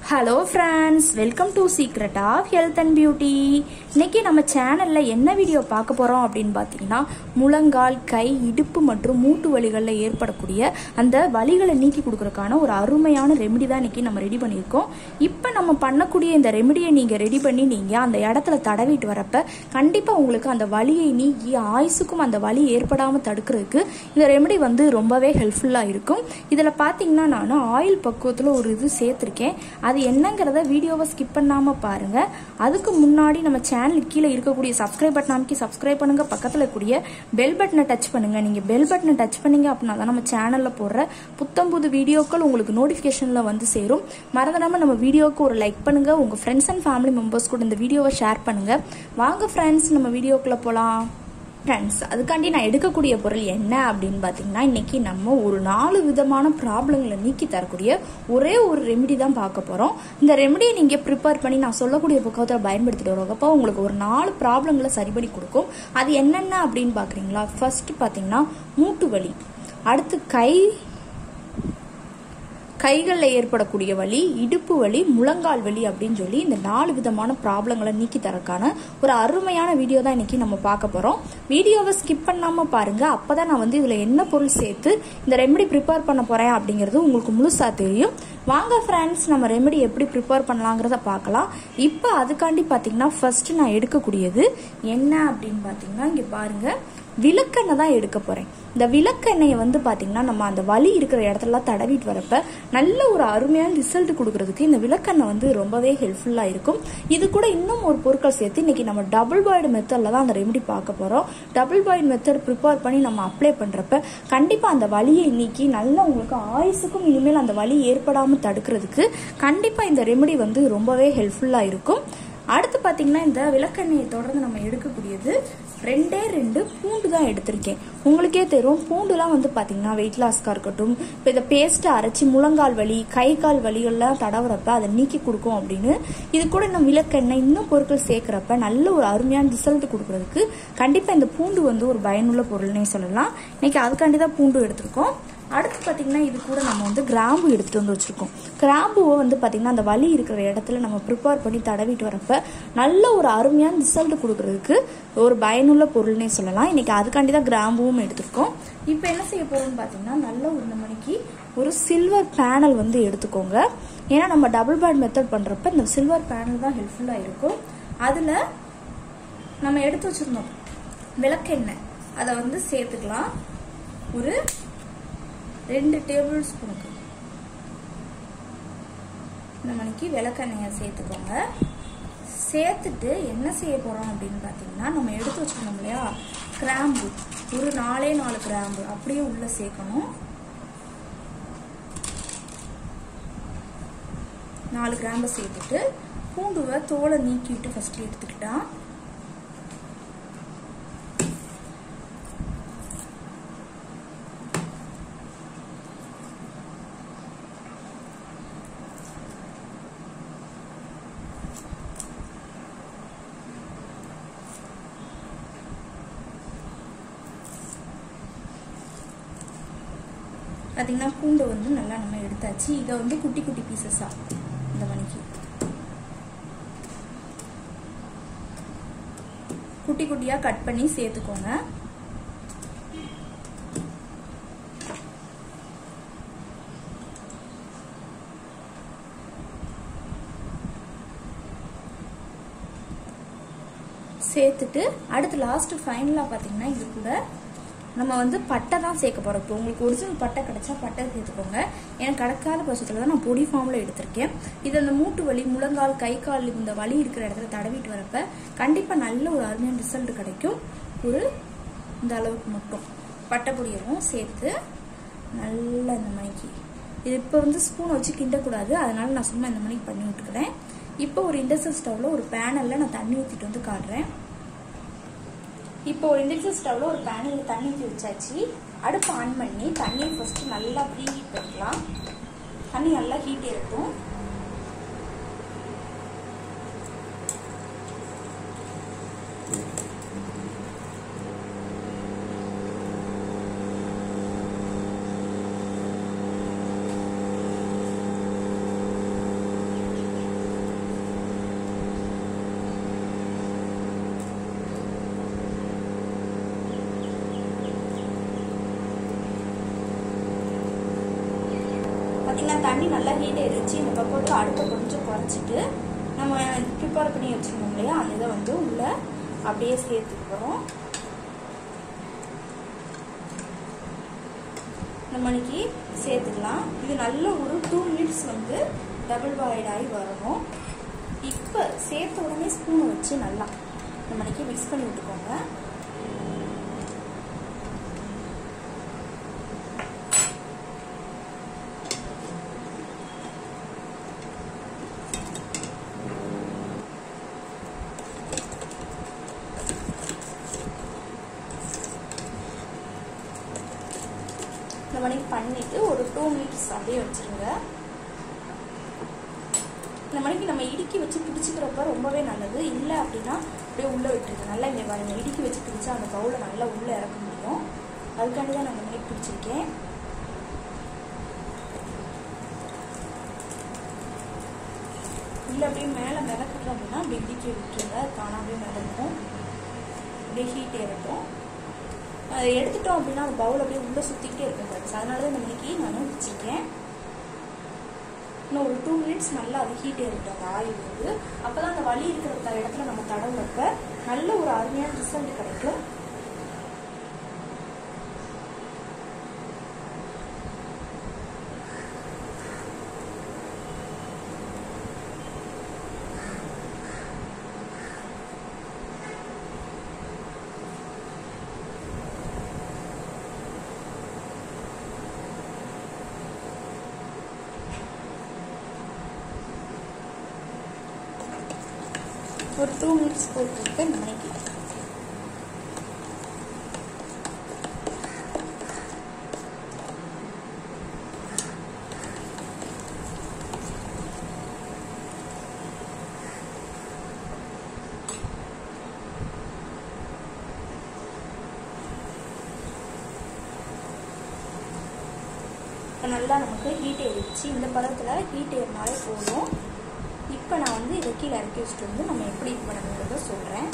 hello friends welcome to secret of health and beauty இன்னைக்கு நம்ம சேனலில் என்ன வீடியோ பார்க்க போகிறோம் அப்படின்னு பார்த்தீங்கன்னா முழங்கால் கை இடுப்பு மற்றும் மூட்டு வலிகளில் ஏற்படக்கூடிய அந்த வலிகளை நீக்கி கொடுக்கறதுக்கான ஒரு அருமையான ரெமெடி தான் இன்னைக்கு நம்ம ரெடி பண்ணியிருக்கோம் இப்போ நம்ம பண்ணக்கூடிய இந்த ரெமெடியை நீங்கள் ரெடி பண்ணி நீங்கள் அந்த இடத்துல தடவிட்டு வரப்ப கண்டிப்பாக உங்களுக்கு அந்த வலியை நீக்கி ஆயுசுக்கும் அந்த வலி ஏற்படாமல் தடுக்கிறதுக்கு இந்த ரெமெடி வந்து ரொம்பவே ஹெல்ப்ஃபுல்லாக இருக்கும் இதில் பார்த்தீங்கன்னா நான் ஆயில் பக்குவத்தில் ஒரு இது சேர்த்துருக்கேன் அது என்னங்கிறத வீடியோவை ஸ்கிப் பண்ணாமல் பாருங்கள் அதுக்கு முன்னாடி நம்ம சேனலுக்கு கீழே இருக்கக்கூடிய சப்ஸ்கிரைப் பட்டன் அமைக்கி சப்ஸ்கிரைப் பண்ணுங்க பக்கத்தில் இருக்கக்கூடிய பெல் பட்டனை டச் பண்ணுங்க நீங்கள் பெல் பட்டனை டச் பண்ணீங்க அப்படின்னா தான் நம்ம சேனலில் போடுற புத்தம் புது வீடியோக்கள் உங்களுக்கு நோட்டிஃபிகேஷனில் வந்து சேரும் மறந்துடாம நம்ம வீடியோவுக்கு ஒரு லைக் பண்ணுங்க உங்கள் ஃப்ரெண்ட்ஸ் அண்ட் ஃபேமிலி மெம்பர்ஸ் கூட இந்த வீடியோவை ஷேர் பண்ணுங்க வாங்க ஃப்ரெண்ட்ஸ் நம்ம வீடியோக்குள்ளே போகலாம் ஃப்ரெண்ட்ஸ் அதுக்காண்டி நான் எடுக்கக்கூடிய பொருள் என்ன அப்படின்னு பார்த்தீங்கன்னா இன்னைக்கு நம்ம ஒரு நாலு விதமான ப்ராப்ளங்களை நீக்கி தரக்கூடிய ஒரே ஒரு ரெமெடி தான் பார்க்க போகிறோம் இந்த ரெமெடியை நீங்கள் ப்ரிப்பேர் பண்ணி நான் சொல்லக்கூடிய பக்கத்தில் பயன்படுத்திட்டு வரப்போ உங்களுக்கு ஒரு நாலு ப்ராப்ளங்களை சரி பண்ணி கொடுக்கும் அது என்னென்ன அப்படின்னு பார்க்குறீங்களா ஃபர்ஸ்ட் பார்த்தீங்கன்னா மூட்டு வலி அடுத்து கை கைகளில் ஏற்படக்கூடிய வலி இடுப்பு வலி முழங்கால் வலி அப்படின்னு சொல்லி இந்த நாலு விதமான ப்ராப்ளங்களை நீக்கி தரக்கான ஒரு அருமையான வீடியோ தான் இன்னைக்கு நம்ம பார்க்க போகிறோம் வீடியோவை ஸ்கிப் பண்ணாமல் பாருங்க அப்போ தான் நான் வந்து இதில் என்ன பொருள் சேர்த்து இந்த ரெமெடி ப்ரிப்பேர் பண்ண போகிறேன் அப்படிங்கிறது உங்களுக்கு முழுசாக தெரியும் வாங்க ஃப்ரெண்ட்ஸ் நம்ம ரெமெடி எப்படி ப்ரிப்பேர் பண்ணலாங்கிறத பார்க்கலாம் இப்போ அதுக்காண்டி பார்த்தீங்கன்னா ஃபர்ஸ்ட் நான் எடுக்கக்கூடியது என்ன அப்படின்னு பார்த்தீங்கன்னா இங்கே பாருங்கள் விளக்கெண்ணெய் தான் எடுக்க போகிறேன் இந்த விளக்கெண்ணெயை வந்து பார்த்தீங்கன்னா நம்ம அந்த வலி இருக்கிற இடத்துல தடவிட்டு வரப்ப நல்ல ஒரு அருமையான ரிசல்ட் கொடுக்கறதுக்கு இந்த விளக்கெண்ணெய் வந்து ரொம்பவே ஹெல்ப்ஃபுல்லாக இருக்கும் இது கூட இன்னும் ஒரு பொருட்கள் சேர்த்து இன்னைக்கு நம்ம டபுள் பாய்டு மெத்தடில் தான் அந்த ரெமெடி பார்க்க போகிறோம் டபுள் பாய்டு மெத்தட் ப்ரிப்பேர் பண்ணி நம்ம அப்ளை பண்ணுறப்ப கண்டிப்பாக அந்த வலியை நீக்கி நல்லா உங்களுக்கு ஆயுசுக்கும் இனிமேல் அந்த வலி ஏற்படாமல் தடுக்கிறதுக்கு கண்டிப்பாக இந்த ரெமெடி வந்து ரொம்பவே ஹெல்ப்ஃபுல்லாக இருக்கும் அடுத்து பார்த்தீங்கன்னா இந்த விளக்கெண்ணெயை தொடர்ந்து நம்ம எடுக்கக்கூடியது ரெண்டே ரெண்டு பூண்டு தான் எடுத்திருக்கேன் உங்களுக்கே தெரியும் பூண்டுலாம் வந்து பார்த்தீங்கன்னா வெயிட் லாஸ்க்காக இருக்கட்டும் இப்போ இதை பேஸ்ட்டை அரைச்சி முழங்கால் வலி கை கால் வலிகள்லாம் தடவுறப்ப அதை நீக்கி கொடுக்கும் அப்படின்னு இது கூட இன்னும் விளக்கெண்ணெய் இன்னும் பொருட்கள் சேர்க்குறப்ப நல்ல ஒரு அருமையான ரிசல்ட் கொடுக்கறதுக்கு கண்டிப்பாக இந்த பூண்டு வந்து ஒரு பயனுள்ள பொருள்னே சொல்லலாம் இன்னைக்கு அதுக்காண்டி தான் பூண்டு எடுத்திருக்கோம் அடுத்து பார்த்தீங்கன்னா இது கூட நம்ம வந்து கிராம்பு எடுத்துகிட்டு வந்து வச்சுருக்கோம் கிராம்புவை வந்து பார்த்திங்கன்னா அந்த வலி இருக்கிற இடத்துல நம்ம ப்ரிப்பேர் பண்ணி தடவிட்டு வரப்ப நல்ல ஒரு அருமையான ரிசல்ட் கொடுக்கறதுக்கு ஒரு பயனுள்ள பொருள்னே சொல்லலாம் இன்னைக்கு அதுக்காண்டி தான் கிராம்புவும் எடுத்திருக்கோம் இப்போ என்ன செய்ய போகிறோம்னு பார்த்தீங்கன்னா நல்ல ஒரு மணிக்கு ஒரு சில்வர் பேனல் வந்து எடுத்துக்கோங்க ஏன்னா நம்ம டபுள் பேட் மெத்தட் பண்ணுறப்ப இந்த சில்வர் பேனல் தான் ஹெல்ப்ஃபுல்லாக இருக்கும் அதில் நம்ம எடுத்து வச்சுருந்தோம் விளக்கெண்ணெய் அதை வந்து சேர்த்துக்கலாம் ஒரு ரெண்டு டேபிள் ஸ்பூனுக்கு இந்த மணிக்கு விளக்கெண்ணெயை சேர்த்துக்கோங்க சேர்த்துட்டு என்ன செய்ய போகிறோம் அப்படின்னு பார்த்தீங்கன்னா நம்ம எடுத்து வச்சுக்கணும் இல்லையா கிராம்பு ஒரு நாலே நாலு கிராம்பு அப்படியே உள்ளே சேர்க்கணும் நாலு கிராம்பை சேர்த்துட்டு பூண்டுவை தோலை நீக்கிட்டு ஃபஸ்ட்டு எடுத்துக்கிட்டா பார்த்தீங்கன்னா பூண்டை வந்து நல்லா நம்ம எடுத்தாச்சு இதை வந்து குட்டி குட்டி பீசஸாக இந்த மணிக்கு குட்டி குட்டியாக கட் பண்ணி சேர்த்துக்கோங்க சேர்த்துட்டு அடுத்து லாஸ்ட் ஃபைனலாக பார்த்தீங்கன்னா இது கூட நம்ம வந்து பட்டை தான் சேர்க்க போகிறோம் இப்போ உங்களுக்கு ஒரிஜினல் பட்டை கிடைச்சா பட்டை சேர்த்துக்கோங்க எனக்கு கிடைக்காத பட்சத்தில் தான் நான் பொடி ஃபார்மில் எடுத்திருக்கேன் இது அந்த மூட்டு வலி முழங்கால் கை கால் இந்த வலி இருக்கிற இடத்துல தடவிட்டு வரப்ப கண்டிப்பாக நல்ல ஒரு அருமையான ரிசல்ட் கிடைக்கும் ஒரு இந்த அளவுக்கு மட்டும் பட்டை பொடியவும் சேர்த்து நல்லா இந்த மணிக்கு இது இப்போ வந்து ஸ்பூன் வச்சு கிண்டக்கூடாது அதனால நான் சும்மா இந்த மணிக்கு பண்ணி விட்டுக்கிறேன் இப்போ ஒரு இண்டக்ஷன் ஸ்டவ்வில் ஒரு பேனலில் நான் தண்ணி ஊற்றிட்டு வந்து காட்டுறேன் இப்போ ஒரு இண்டக்ஷன் ஸ்டவ்ல ஒரு பேனில் தண்ணி ஊற்றி வச்சாச்சு அடுப்பு ஆன் பண்ணி தண்ணியை ஃபர்ஸ்ட் நல்லா ப்ரீ ஹீட் பண்ணிக்கலாம் தண்ணி நல்லா ஹீட் இருக்கும் பார்த்தீங்கன்னா தண்ணி நல்லா ஹீட் ஆயிடுச்சு இந்த பக்கத்தில் அடுப்பை கொஞ்சம் குறைச்சிட்டு நம்ம ப்ரிப்பேர் பண்ணி வச்சுருந்தோம் இல்லையா அந்த இதை வந்து உள்ள அப்படியே சேர்த்துக்கு போகிறோம் இந்த மணிக்கு சேர்த்துக்கலாம் இது நல்ல ஒரு டூ மினிட்ஸ் வந்து டபுள் பாயில்ட் ஆகி வரணும் இப்போ சேர்த்த உடனே ஸ்பூனை வச்சு நல்லா இந்த மணிக்கு மிக்ஸ் பண்ணி விட்டுக்கோங்க இந்த மணிக்கு பண்ணிட்டு ஒரு டூ மினிட்ஸ் அப்படியே வச்சிருங்க இந்த மணிக்கு நம்ம இடுக்கி வச்சு பிடிச்சிக்கிறப்ப ரொம்பவே நல்லது இல்லை அப்படின்னா அப்படியே உள்ளே விட்டுருங்க நல்லா இங்கே பாருங்க இடுக்கி வச்சு பிடிச்சா அந்த பவுலை நல்லா உள்ளே இறக்க முடியும் அதுக்காண்டி தான் நான் இந்த மணிக்கு பிடிச்சிருக்கேன் இல்லை அப்படியே மேலே மிளக்குறோம் அப்படின்னா அப்படி இடுக்கி விட்டுருங்க தானாகவே மிளக்கும் அப்படியே ஹீட் ஏறட்டும் அதை எடுத்துட்டோம் அப்படின்னா அந்த பவுல் அப்படியே உள்ளே சுற்றிக்கிட்டே இருக்கும் ஃப்ரெண்ட்ஸ் அதனால தான் இந்த மணிக்கு நான் வச்சுருக்கேன் இன்னும் ஒரு டூ மினிட்ஸ் நல்லா அது ஹீட் ஏறிட்டோம் அந்த ஆயில் வந்து அப்போ தான் அந்த வலி இருக்கிற இடத்துல நம்ம தடவுறப்ப நல்ல ஒரு அருமையான ரிசல்ட் கிடைக்கும் ஒரு டூ மினிட்ஸ் போட்டுருக்கு இந்த மணிக்கு இப்போ நல்லா நமக்கு ஹீட் ஏறிடுச்சு இந்த பதத்தில் ஹீட் ஏறினாலே போதும் இப்போ நான் வந்து இதை கீழே இறக்கி வச்சுட்டு வந்து நம்ம எப்படி இது பண்ணணுங்கிறத சொல்கிறேன்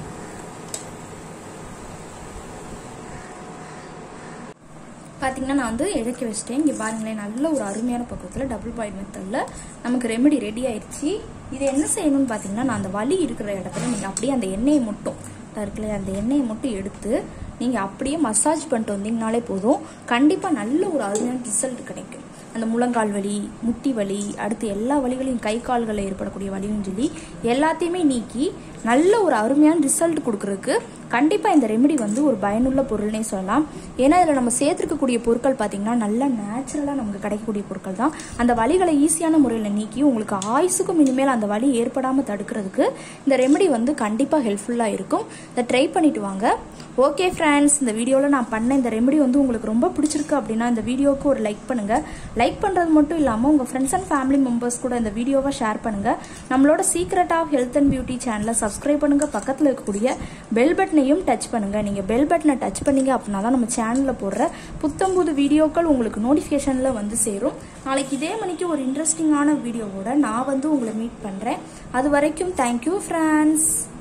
பார்த்தீங்கன்னா நான் வந்து இறக்கி வச்சிட்டேன் இங்கே பாருங்களேன் நல்ல ஒரு அருமையான பக்கத்தில் டபுள் பாயில் மெத்தடில் நமக்கு ரெமெடி ரெடி ஆயிடுச்சு இது என்ன செய்யணும்னு பார்த்தீங்கன்னா நான் அந்த வலி இருக்கிற இடத்துல நீங்கள் அப்படியே அந்த எண்ணெயை மட்டும் இருக்குல்ல அந்த எண்ணெயை மட்டும் எடுத்து நீங்கள் அப்படியே மசாஜ் பண்ணிட்டு வந்தீங்கனாலே போதும் கண்டிப்பாக நல்ல ஒரு அருமையான ரிசல்ட் கிடைக்கும் அந்த முழங்கால் வலி முட்டி வலி அடுத்து எல்லா வலிகளையும் கை கால்களில் ஏற்படக்கூடிய வலியும் சொல்லி எல்லாத்தையுமே நீக்கி நல்ல ஒரு அருமையான ரிசல்ட் கொடுக்கறதுக்கு கண்டிப்பாக இந்த ரெமெடி வந்து ஒரு பயனுள்ள பொருள்னே சொல்லலாம் ஏன்னா இதில் நம்ம சேர்த்துருக்கக்கூடிய பொருட்கள் பார்த்தீங்கன்னா நல்லா நேச்சுரலாக நமக்கு கிடைக்கக்கூடிய பொருட்கள் தான் அந்த வலிகளை ஈஸியான முறையில் நீக்கி உங்களுக்கு ஆயுசுக்கும் இனிமேல் அந்த வலி ஏற்படாமல் தடுக்கிறதுக்கு இந்த ரெமெடி வந்து கண்டிப்பாக ஹெல்ப்ஃபுல்லாக இருக்கும் இதை ட்ரை பண்ணிட்டு வாங்க ஓகே ஃப்ரெண்ட்ஸ் இந்த வீடியோவில் நான் பண்ண இந்த ரெமெடி வந்து உங்களுக்கு ரொம்ப பிடிச்சிருக்கு அப்படின்னா இந்த வீடியோவுக்கு ஒரு லைக் பண்ணுங்கள் லைக் பண்ணுறது மட்டும் இல்லாமல் உங்கள் ஃப்ரெண்ட்ஸ் அண்ட் ஃபேமிலி மெம்பர்ஸ் கூட இந்த வீடியோவை ஷேர் பண்ணுங்கள் நம்மளோட secret of health and beauty சேனலை சப்ஸ்கிரைப் பண்ணுங்கள் பக்கத்தில் இருக்கக்கூடிய பெல் பட்டனையும் டச் பண்ணுங்கள் நீங்கள் பெல் பட்டனை டச் பண்ணீங்க அப்படின்னா தான் நம்ம சேனலில் போடுற புத்தம்புது வீடியோக்கள் உங்களுக்கு நோட்டிஃபிகேஷனில் வந்து சேரும் நாளைக்கு இதே மணிக்கு ஒரு இன்ட்ரெஸ்டிங்கான வீடியோவோட நான் வந்து உங்களை மீட் பண்ணுறேன் அது வரைக்கும் தேங்க்யூ ஃப்ரெண்ட்ஸ்